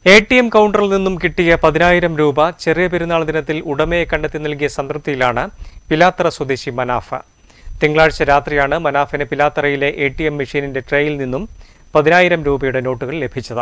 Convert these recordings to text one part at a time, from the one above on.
A T M കൗണ്ടറിൽ നിന്നും കിട്ടിയ പതിനായിരം രൂപ ചെറിയ പെരുന്നാൾ ദിനത്തിൽ ഉടമയെ കണ്ടെത്തി നൽകിയ സംതൃപ്തിയിലാണ് പിലാത്തറ സ്വദേശി മനാഫ് തിങ്കളാഴ്ച രാത്രിയാണ് മനാഫിന് പിലാത്തറയിലെ എ ടി എം മെഷീനിന്റെ ട്രേയിൽ നിന്നും പതിനായിരം രൂപയുടെ നോട്ടുകൾ ലഭിച്ചത്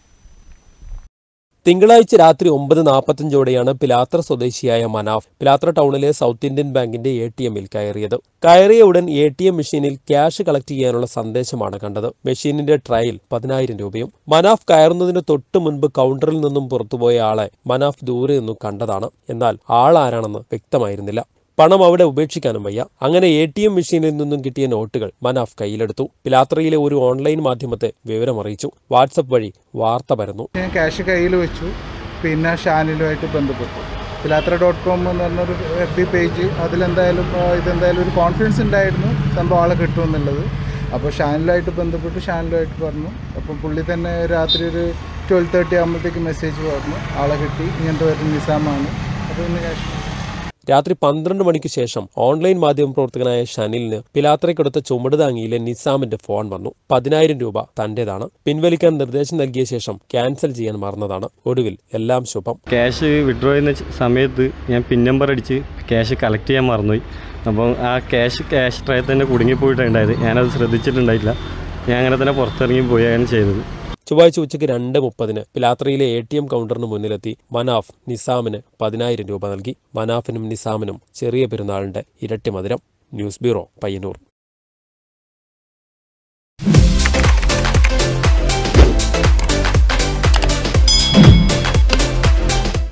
തിങ്കളാഴ്ച രാത്രി ഒമ്പത് നാൽപ്പത്തഞ്ചോടെയാണ് പിലാത്ര സ്വദേശിയായ മനാഫ് പിലാത്ര ടൗണിലെ സൗത്ത് ഇന്ത്യൻ ബാങ്കിന്റെ എ ടി എമ്മിൽ കയറിയത് കയറിയ ഉടൻ എ ടി എം മെഷീനിൽ ക്യാഷ് കളക്ട് ചെയ്യാനുള്ള സന്ദേശമാണ് കണ്ടത് മെഷീനിന്റെ ട്രയൽ പതിനായിരം രൂപയും മനാഫ് കയറുന്നതിന് തൊട്ട് മുൻപ് കൗണ്ടറിൽ നിന്നും പുറത്തുപോയ ആളെ മനാഫ് ദൂരെ നിന്നും കണ്ടതാണ് എന്നാൽ ആളാരാണെന്ന് വ്യക്തമായിരുന്നില്ല പണം അവിടെ ഉപേക്ഷിക്കാനും വയ്യ അങ്ങനെ എ ടി എം മെഷീനിൽ നിന്നും കിട്ടിയ നോട്ടുകൾ മനാഫ് കയ്യിലെടുത്തു പിലാത്രയിലെ ഒരു ഓൺലൈൻ മാധ്യമത്തെ വിവരമറിയിച്ചു വാട്സപ്പ് വഴി വാർത്ത പരന്നു ഞാൻ ക്യാഷ് കയ്യിൽ വെച്ചു പിന്നെ ഷാനിലുമായിട്ട് ബന്ധപ്പെട്ടു പിലാത്ര ഡോട്ട് കോം എന്ന് പറഞ്ഞൊരു എഫ് ബി പേജ് അതിലെന്തായാലും ആ, ഇതെന്തായാലും ഒരു കോൺഫിഡൻസ് ഉണ്ടായിരുന്നു സംഭവം ആളെ കിട്ടുമെന്നുള്ളത് അപ്പോൾ ഷാനിലുമായിട്ട് ബന്ധപ്പെട്ട് ഷാനിലുമായിട്ട് പറഞ്ഞു അപ്പം പുള്ളി തന്നെ രാത്രി ഒരു ട്വൽവ് തേർട്ടി ആകുമ്പോഴത്തേക്ക് മെസ്സേജ് പറഞ്ഞു ആളെ കിട്ടി ഇങ്ങനത്തെ വരുന്ന നിസാമാണ് അപ്പോൾ ഇന്ന് ക്യാഷ് രാത്രി പന്ത്രണ്ട് മണിക്ക് ശേഷം ഓൺലൈൻ മാധ്യമ പ്രവർത്തകനായ ഷനിലിന് പിലാത്രയ്ക്കടുത്ത ചുമടുതാങ്ങിയിലെ നിസാമിന്റെ ഫോൺ വന്നു പതിനായിരം രൂപ തന്റേതാണ് പിൻവലിക്കാൻ നിർദ്ദേശം നൽകിയ ശേഷം ക്യാൻസൽ ചെയ്യാൻ മറന്നതാണ് ഒടുവിൽ എല്ലാം ശുഭം ക്യാഷ് വിഡ്രോ ചെയ്യുന്ന ച- സമയത്ത് ഞാൻ പിൻ നമ്പർ അടിച്ച് ക്യാഷ് കളക്ട് ചെയ്യാൻ മറന്നുപോയി അപ്പം ആ ക്യാഷ് ക്യാഷ് ട്രേ തന്നെ കുടുങ്ങിപ്പോയിട്ടുണ്ടായത് ഞാനത് ശ്രദ്ധിച്ചിട്ടുണ്ടായില്ല ഞാൻ അങ്ങനെ തന്നെ പുറത്തിറങ്ങി പോയാണ് ചെയ്തത് ചൊവ്വാഴ്ച ഉച്ചയ്ക്ക് രണ്ട് മുപ്പതിന് പിലാത്രയിലെ എ ടി എം കൗണ്ടറിന് മുന്നിലെത്തി മനാഫ് നിസാമിന് പതിനായിരം രൂപ നൽകി മനാഫിനും നിസാമിനും ചെറിയ പെരുന്നാളിന്റെ ഇരട്ടി മധുരം ന്യൂസ് ബ്യൂറോ പയ്യന്നൂർ